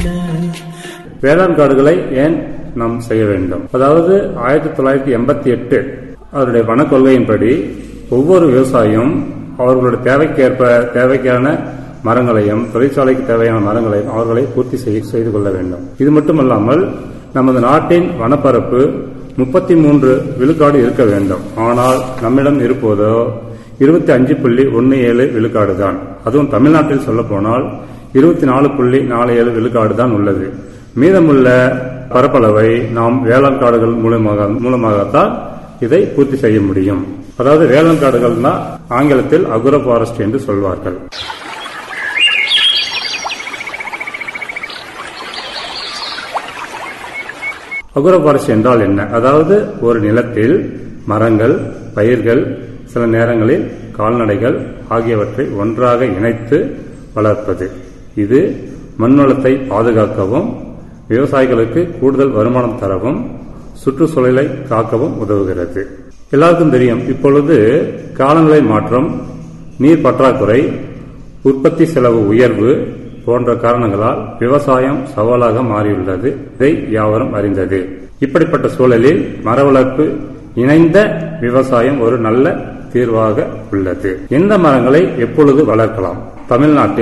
வேளாண் காடுகளை ஏன் நாம் செய்ய வேண்டும் அதாவது ஆயிரத்தி தொள்ளாயிரத்தி எண்பத்தி எட்டு அவருடைய வன கொள்கையின்படி ஒவ்வொரு விவசாயியும் அவர்களுடைய தேவைக்கேற்ப தேவைக்கான மரங்களையும் தொழிற்சாலைக்கு தேவையான மரங்களையும் அவர்களை பூர்த்தி செய்ய- செய்து கொள்ள வேண்டும் இது மட்டுமல்லாமல் நமது நாட்டின் வனப்பரப்பு முப்பத்தி மூன்று விழுக்காடு இருக்க வேண்டும் ஆனால் நம்மிடம் இருப்பதோ இருபத்தி அஞ்சு புள்ளி ஒன்னு ஏழு விழுக்காடு தான் அதுவும் தமிழ்நாட்டில் சொல்ல போனால் இருபத்தி நாலு புள்ளி நாலு ஏழு விழுக்காடு தான் உள்ளது மீதமுள்ள பரப்பளவை நாம் வேளாண் காடுகள் மூலமாக மூலமாகத்தான் இதை பூர்த்தி செய்ய முடியும் அதாவது வேளாண் காடுகள்னா ஆங்கிலத்தில் அகுர ஃபாரஸ்ட் என்று சொல்வார்கள் அகுர ஃபாரஸ்ட் என்றால் என்ன அதாவது ஒரு நிலத்தில் மரங்கள் பயிர்கள் சில நேரங்களில் கால்நடைகள் ஆகியவற்றை ஒன்றாக இணைத்து வளர்ப்பது இது மண்வளத்தை பாதுகாக்கவும் விவசாயிகளுக்கு கூடுதல் வருமானம் தரவும் சுற்றுச்சூழலை காக்கவும் உதவுகிறது எல்லாருக்கும் தெரியும் இப்பொழுது காலநிலை மாற்றம் நீர் பற்றாக்குறை உற்பத்தி செலவு உயர்வு போன்ற காரணங்களால் விவசாயம் சவாலாக மாறியுள்ளது இதை யாவரும் அறிந்தது இப்படிப்பட்ட சூழலில் மர வளர்ப்பு இணைந்த விவசாயம் ஒரு நல்ல தீர்வாக உள்ளது எந்த மரங்களை எப்பொழுது வளர்க்கலாம் தமிழ்நாட்டில்